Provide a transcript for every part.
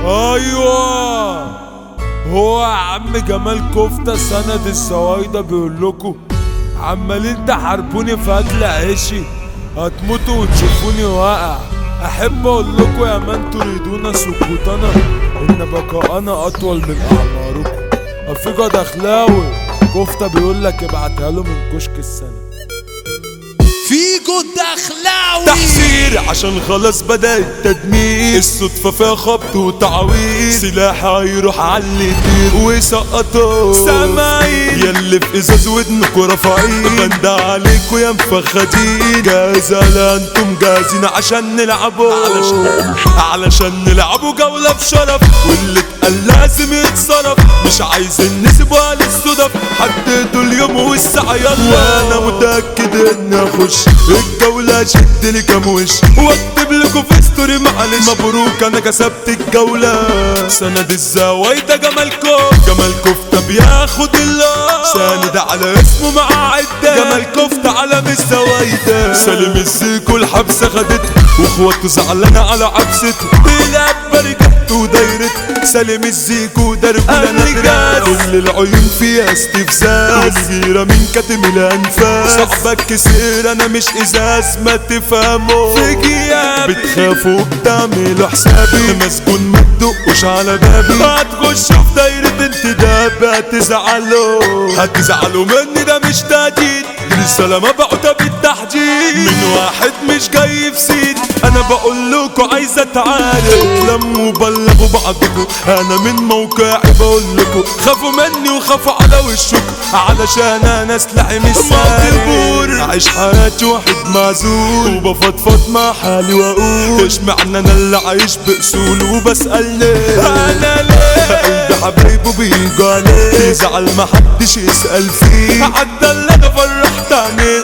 ايوه هو يا عم جمال كفتة سند السوايدة بيقول لكم عمالين تحاربوني في اكل عيشي هتموتوا وتشوفوني واقع احب اقول لكم يا من تريدون سكوتنا ان بقاءنا اطول من اعماركم افيجا دخلاوي كفتة بيقول لك ابعتها له من كشك السنة فيجو الدخلاوي تحذير عشان خلاص بدأ التدمير الصدفة فيها خبط وتعويض سلاح هيروح على اللي يطير ويسقطه سامعين ياللي في ازاز ودنكوا رافعين بندى عليكوا يا مفخدين جاهزة لا انتم جاهزين عشان نلعبوا علشان علشان نلعبوا جولة بشرف واللي اتقال لازم يتصرف مش عايزين نسيبها للصدف حددوا اليوم والساعة يلا وانا متأكد اني اخش الجولة شد لي كام وش واكتب لكم في ستوري معلش مبروك انا كسبت الجولة سند الزوايدة جمالكم جمال كفتة بياخد الله ساند على اسمه مع عدة جمال كفتة علم الزوايدة سالم الزيكو الحبسة خدته واخواته زعلانة على عبسته بيلعب بركته ودايرته سالم الزيكو دربنا نجاز كل العيون فيها استفزاز غيرة من كاتم الانفاس صاحبك كسير انا مش ازاز ما تفهموا في غيابي بتخافوا بتعملوا حسابي مسجون ما تدقوش على بابي هتخشوا في دايرة انتداب هتزعلوا هتزعلوا مني ده مش تهديد رسالة مبعوثة بالتحديد من واحد مش جاي في سيد انا بقول لكم عايز اتعارك لموا بلغوا بعضكم انا من موقعي بقول لكم خافوا مني وخافوا على وشكم علشان انا سلاحي مش سارق عايش حياتي واحد معزول وبفضفض مع حالي واقول ايش معنى انا اللي عايش باصول وبسال ليه انا ليه قلبي حبايبه بيجوا عليه يزعل ما حدش يسال فيه عدى اللي انا فرحت عينيه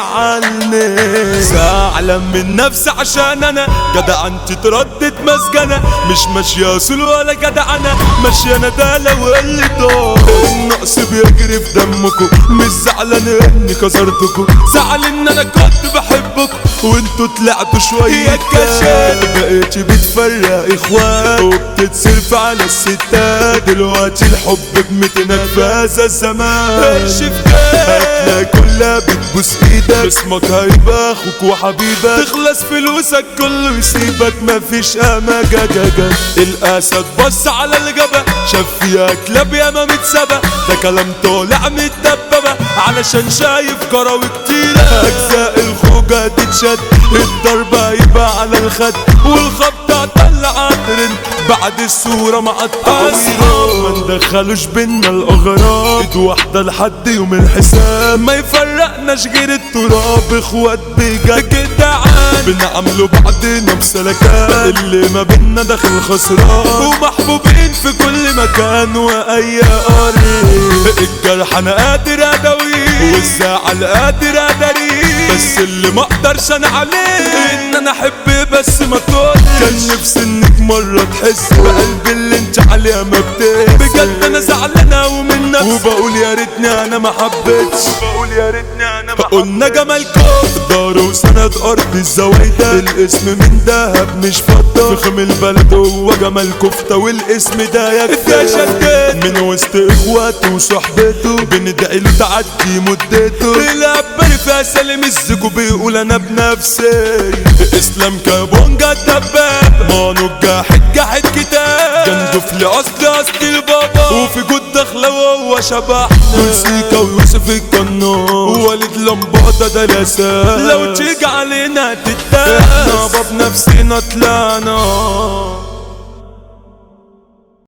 مزعلني زعلان من نفسي عشان انا جدع انت تردد مسجنة مش ماشية اصول ولا جدع انا ماشية ندالة وقلة دور النقص بيجري في دمكم مش زعلان اني كسرتكم زعل ان انا كنت بحبكم وانتوا طلعتوا شوية كشات بقيتي بتفرق اخوات وبتتصرف على الستات دلوقتي الحب بميت نفاذة الزمان هتلاقي كلها بتبوس ايدك اسمك هيبقى اخوك وحبيبك تخلص فلوسك كله يسيبك مفيش اماجة جاجا الاسد بص على الجبل شاف فيها كلاب ياما متسبة ده كلام طالع متدببة علشان شايف كراوي كتيرة اجزاء الخوجة تتشد الضربة يبقى على الخد والخبطة طلع ترند بعد الصورة مع التصوير ما ندخلوش بينا الاغراب ايد واحدة لحد يوم الحساب ما يفرقناش غير التراب اخوات بجد جدعان بنعملوا بعضنا بسلكات اللي ما بينا داخل خسران ومحبوبين في كل مكان واي قريب الجرح انا قادر اداويه والزعل قادر اداريه بس اللي ما اقدرش انا عليه ان انا احب بس ما تقولش كان نفسي انك مرة تحس بقلبي اللي انت عليها ما بتحس بجد انا زعلانة ومن نفسي وبقول يا ريتني انا ما حبيتش بقول يا ريتني انا ما قلنا جمالكم دار وسند ارض الزوايدة الاسم من دهب مش فضة فخم البلد هو جمال كفتة والاسم ده يكفي شديت من وسط اخواته وصحبته بندعي له تعدي مدته الابر فيها سالم الزكو بيقول انا بنفسي اسلام كابونجا الدباب مانو الجاحد جاحد كتاب جندف لاصل اصل البابا وفي جود داخله وهو شبحنا دول سيكا ويوسف الجنون ووالد لمبادة ده لسان لو تيجي علينا تتداس احنا باب نفسنا طلعنا